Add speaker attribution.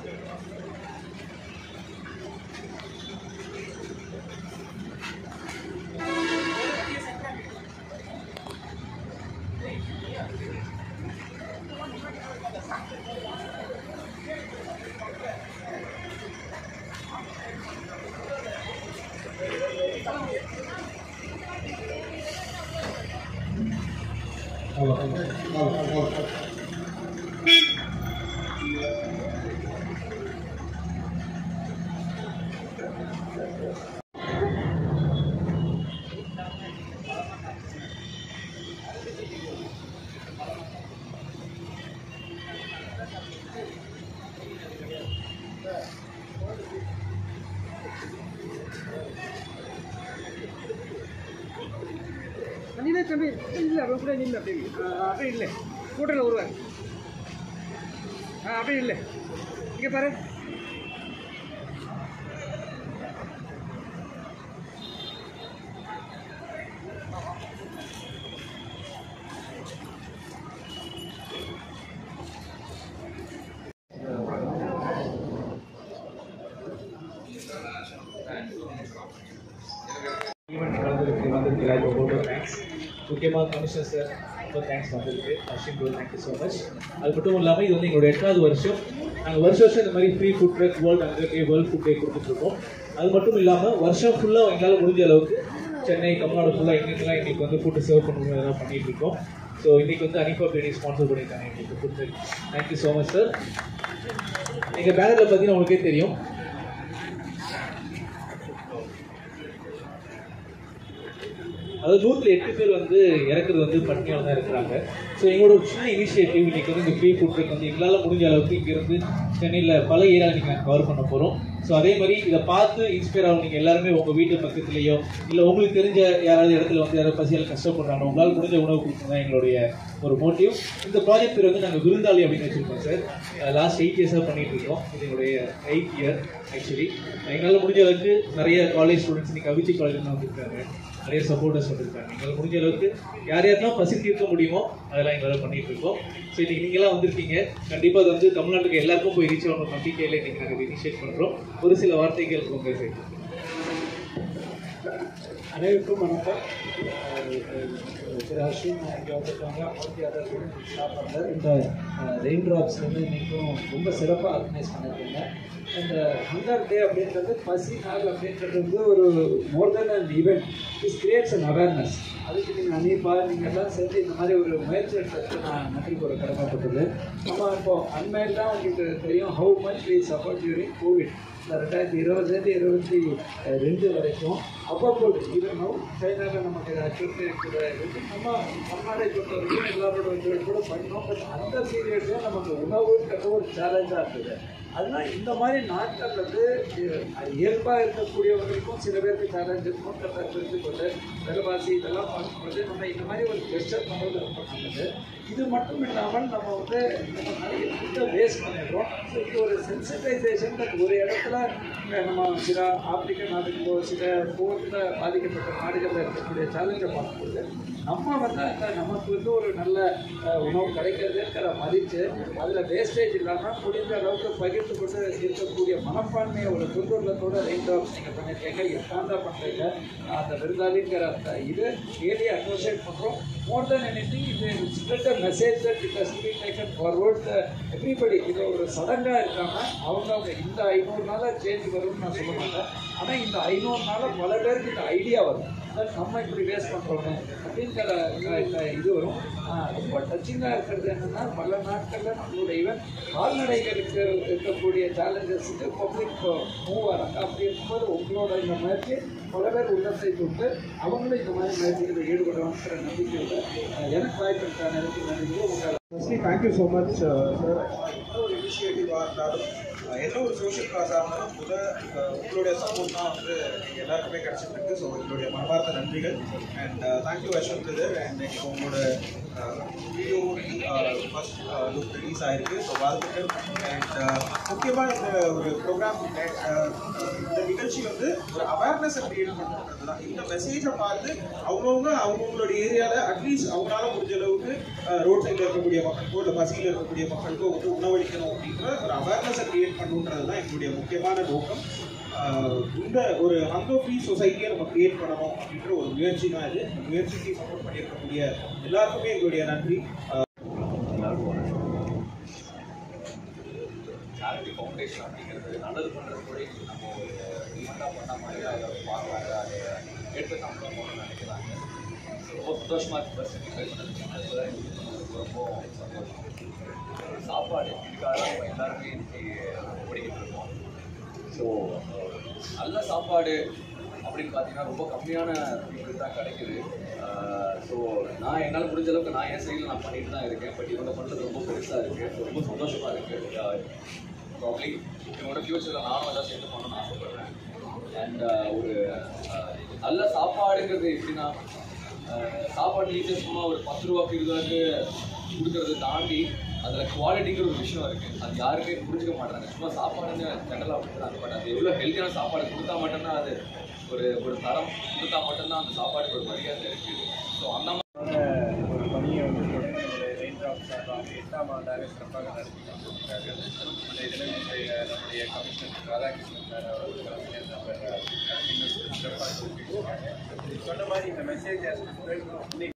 Speaker 1: நீலே தம்பி இல்லை ரொம்ப கூட இல்லை அப்படி ஆ, அப்படியே இல்லை கூட்டத்தில் வருவார் ஆ அப்படியே இல்லை இங்கே பாரு
Speaker 2: ஈவெண்ட் கலந்துருக்கு வந்ததுக்கு எல்லாருக்கும் ரொம்ப தேங்க்ஸ் முக்கியமாக கமிஷனர் சார் ரொம்ப தேங்க்ஸ் வந்ததுக்கு Ashwin bro thank you so much அது மட்டும் இல்லாமல் இது வந்து எங்களோட எட்டாவது வருஷம் நாங்கள் வருஷம் வருஷம் இந்த மாதிரி free food truck world hundred day world food day கொடுத்துட்ருக்கோம் அது மட்டும் இல்லாமல் வருஷம் ஃபுல்லாக எங்களால் முடிஞ்ச அளவுக்கு சென்னை தமிழ்நாடு ஃபுல்லாக எங்கெங்கெல்லாம் எங்களுக்கு வந்து ஃபுட்டு சர்வ் பண்ணணும் அதெல்லாம் பண்ணிட்டு இருக்கோம் ஸோ இன்றைக்கி வந்து அனிஃபா பிரியாணி ஸ்பான்சர் பண்ணியிருக்காங்க எங்களுக்கு food thank you so much sir எங்கள் பேனரில் பார்த்தீங்கன்னா உங்களுக்கே தெரியும் அதாவது நூற்றில் எட்டு பேர் வந்து இறக்குறது வந்து பட்டினியால் தான் இருக்கிறாங்க ஸோ எங்களோட ஒரு சின்ன இனிஷியேட்டிவ் இன்னைக்கு வந்து இந்த ஃப்ரீ ஃபுட் ட்ரக் வந்து எங்களால் முடிஞ்ச அளவுக்கு இங்கேருந்து சென்னையில் பல ஏரியா நீங்கள் கவர் பண்ண போகிறோம் ஸோ அதே மாதிரி இதை பார்த்து இன்ஸ்பயர் ஆகும் நீங்கள் எல்லாருமே உங்கள் வீட்டு பக்கத்துலேயோ இல்லை உங்களுக்கு தெரிஞ்ச யாராவது இடத்துல வந்து யாராவது பசியால் கஷ்டப்படுறாங்க உங்களால் முடிஞ்ச உணவு கொடுக்கணும் தான் எங்களுடைய ஒரு மோட்டிவ் இந்த ப்ராஜெக்ட் பேர் வந்து நாங்கள் விருந்தாளி அப்படின்னு வச்சுருக்கோம் சார் லாஸ்ட் எயிட் இயர்ஸாக பண்ணிட்டு இருக்கோம் இது எங்களுடைய எயிட் இயர் ஆக்சுவலி எங்களால் முடிஞ்ச அளவுக்கு நிறைய காலேஜ் ஸ்டூடெண்ட்ஸ் இன்னைக்கு அவிச்சி காலேஜ்லாம் வந்திருக்காங்க நிறைய சப்போர்ட்டர்ஸ் வந்திருக்காங்க எங்களால் முடிஞ்ச அளவுக்கு யார் யாரெல்லாம் பசி தீர்க்க முடியுமோ அதெல்லாம் எங்களால் பண்ணிட்டு இருக்கோம் ஸோ இன்னைக்கு நீங்களாம் வந்திருக்கீங்க கண்டிப்பாக அது வந்து தமிழ்நாட்டுக்கு எல்லாருக்கும் போய் ரீச் ஆகணும் நம்பிக்கையில் இன்னைக்கு நாங்கள் இனிஷியேட் பண்ணுறோம் ஒரு சில வார்த்தைகள் உங்கள் சைடு
Speaker 3: அனைவருக்கும் வணக்கம் அஹ் திரு அஸ்வின் இங்கே வந்துருக்காங்க மூர்த்தி அதர் ஸ்டாஃப் வந்தார் இந்த ரெயின் ட்ராப்ஸ் வந்து இன்றைக்கும் ரொம்ப சிறப்பாக ஆர்கனைஸ் பண்ணியிருக்கீங்க இந்த ஹங்கர் டே அப்படின்றது பசி நாள் அப்படின்றது வந்து ஒரு more than an event is creates an awareness அதுக்கு நீங்கள் அனீபா நீங்கள் எல்லாம் சேர்ந்து இந்த மாதிரி ஒரு முயற்சி எடுத்ததுக்கு நான் நன்றி கூற கடமைப்பட்டது நம்ம இப்போ அண்மையில் தான் உங்களுக்கு தெரியும் how much we support during Covid இந்த ரெண்டாயிரத்தி இருபதுலேருந்து இருபத்தி ரெண்டு வரைக்கும் அவ்வப்போது ஈவன் நோ சைனாவில் நமக்கு அச்சுறுத்தி இருக்கிற இது நம்ம தமிழ்நாடை பொறுத்த வரைக்கும் எல்லாரோட வந்து கூட பண்ணோம் பட் அந்த பீரியட்லேயும் நமக்கு உணவுன்றது ஒரு சேலஞ்சாக இருந்தது அதனால் இந்த மாதிரி நாட்கள் வந்து இயல்பாக இருக்கக்கூடியவர்களுக்கும் சில பேருக்கு சேலஞ்ச் இருக்கும்ன்றதை தெரிஞ்சு கொண்டு விலைவாசி இதெல்லாம் பார்க்கும்போது நம்ம இந்த மாதிரி ஒரு கெஸ்டர் பண்ணுறது ரொம்ப நல்லது இது மட்டும் இல்லாமல் நம்ம வந்து நம்ம நிறைய ஃபுட்டை வேஸ்ட் பண்ணிடுறோம் ஸோ இது ஒரு சென்சிட்டைசேஷன் ஒரு இடத்துல அஹ், நம்ம சில ஆப்பிரிக்க நாடுகளோ சில போரில் பாதிக்கப்பட்ட நாடுகளில் இருக்கக்கூடிய சேலஞ்சை பார்க்கும்போது நம்ம வந்து அந்த நமக்கு வந்து ஒரு நல்ல அஹ், உணவு கிடைக்கிறதுங்கிற மதித்து அதில் வேஸ்டேஜ் இல்லாமல் முடிந்த அளவுக்கு பகிர்ந்து கொண்டு இருக்கக்கூடிய மனப்பான்மையை ஒரு தொண்டுள்ளத்தோட ரெயின் ட்ராப்ஸ் நீங்கள் பண்ணியிருக்கீங்க எட்டாந்தா பண்ணுறீங்க அந்த விருந்தாளிங்கிற அந்த இது ரியலி அப்ரிஷியேட் பண்ணுறோம் மோர் தென் எனி திங் இது spread a message that it has been taken forward everybody இது ஒரு சடங்காக இருக்காமல் அவங்க அவங்க இந்த ஐநூறு நாளாக சேஞ்ச் வரும்னு நான் சொல்ல மாட்டேன் ஆனால் இந்த ஐநூறு நாளாக பல பேருக்கு இந்த ஐடியா வரும் அதாவது நம்ம இப்படி வேஸ்ட் பண்ணுறோமே அப்படிங்கிற இந்த- இந்த இது வரும் ஆஹ் ரொம்ப டச்சிங்காக இருக்கிறது என்னென்னா பல நாட்களில் நம்மளோட ஈவன் கால்நடைகளுக்கு இருக்கக்கூடிய சேலஞ்சஸுக்கு பப்ளிக் மூவ் வராங்க அப்படி இருக்கும்போது உங்களோட இந்த முயற்சி பல பேர் உள்ளத்தை தொட்டு அவங்களும் இந்த மாதிரி முயற்சிகளில் ஈடுபடுவாங்கிற நம்பிக்கையோட ஆஹ் எனக்கு வாய்ப்பு எனக்கு நன்றி உங்கள்
Speaker 4: firstly thank you so much sir எந்த ஒரு இனிஷியேட்டிவாக இருந்தாலும் அஹ், எந்த ஒரு சோஷியல் காஸாக இருந்தாலும் முத அஹ், உங்களுடைய சப்போர்ட் தான் வந்து எங்கள் எல்லாருக்குமே கிடச்சிட்டு இருக்கு ஸோ எங்களுடைய மனமார்ந்த நன்றிகள் and thank you Ashwanth brother and இப்போ உங்களோட வீடியோ ஃபர்ஸ்ட் லுக் ரிலீஸ் ஆயிருக்கு ஸோ வாழ்த்துக்கள் அண்ட் முக்கியமாக இந்த ஒரு ப்ரோக்ராம் இந்த நிகழ்ச்சி வந்து ஒரு அவேர்னஸை கிரியேட் பண்ணுறது தான் இந்த மெசேஜை பார்த்து அவங்கவுங்க அவங்கவுங்களோட ஏரியாவில் அட்லீஸ்ட் அவங்களால முடிஞ்ச அளவுக்கு ரோட் சைடில் இருக்கக்கூடிய மக்களுக்கோ இல்லை பசியில் இருக்கக்கூடிய மக்களுக்கோ வந்து உணவளிக்கணும் அப்படின்ற ஒரு அவேர்னஸை கிரியேட் மெயின்டைன் பண்ணுன்றது தான் எங்களுடைய முக்கியமான நோக்கம் ஆஹ் இந்த ஒரு ஹங்கர் ஃப்ரீ சொசைட்டியை நம்ம கிரியேட் பண்ணணும் அப்படின்ற ஒரு முயற்சி தான் இது இந்த முயற்சிக்கு சப்போர்ட் பண்ணியிருக்கக்கூடிய எல்லாருக்குமே எங்களுடைய நன்றி
Speaker 5: சேரிட்டி ஃபவுண்டேஷன் அப்படிங்கிறது நல்லது பண்ணுறது கூட நம்ம ஒரு ஈவெண்ட்டாக பண்ண மாதிரி அதை பார்க்குறாங்க அதை எடுத்து நம்ம போகணும்னு நினைக்கிறாங்க So, ரொம்ப சந்தோஷமாக இருக்கு பஸ் ட்ரை பண்ணதுக்கு அதுதான் எங்களுக்கு ரொம்ப ரொம்ப சந்தோஷம் சாப்பாடு இதுக்காக தான் நம்ம எல்லாருமே இன்னைக்கு ஓடிக்கிட்டு இருக்கோம் ஸோ நல்ல சாப்பாடு அப்படின்னு பார்த்தீங்கன்னா ரொம்ப கம்மியான பீப்புள் தான் கிடைக்குது ஸோ நான் என்னால் முடிஞ்ச அளவுக்கு நான் என் சைடில் நான் பண்ணிட்டு தான் இருக்கேன் பட் இவங்க பண்ணுறது ரொம்ப பெருசாக இருக்குது ஸோ ரொம்ப சந்தோஷமாக இருக்குது ப்ராப்ளி என்னோட ஃப்யூச்சரில் நானும் எதாவது சேர்ந்து பண்ணணும்னு ஆசைப்படுறேன் அண்ட் ஒரு அஹ், நல்ல சாப்பாடுங்கிறது எப்படின்னா அஹ், சாப்பாடு நீச்சல் சும்மா ஒரு பத்து ரூபாய்க்கு இருபது ரூபாய்க்கு கொடுக்கறத தாண்டி அதில் குவாலிட்டிங்கிற ஒரு விஷயம் இருக்குது அது யாருமே புரிஞ்சுக்க மாட்டாங்க சும்மா சாப்பாடுன்னு ஜெனரலாக கொடுக்குறாங்க பட் அது எவ்வளோ ஹெல்த்தியான சாப்பாடு கொடுத்தா மட்டும்தான் அது ஒரு ஒரு தரம் கொடுத்தா மட்டும்தான் அந்த சாப்பாடுக்கு ஒரு மரியாதை இருக்குது ஸோ அந்த மாதிரி
Speaker 1: ஒரு பணியை வந்து தொடர்ந்து ரெயின் ட்ராப் சார்பாக எட்டாம் ஆண்டாக சிறப்பாக நடத்தி கொண்டிருக்கிறார்கள் அந்த இதில் நம்முடைய நம்முடைய கமிஷனர் ராதாகிருஷ்ணன் சார் அவர்கள் தலைமையில் நம்ம இன்னும் சிறப்பாக சொல்லியிருக்காங்க சொன்ன மாதிரி இந்த மெசேஜ்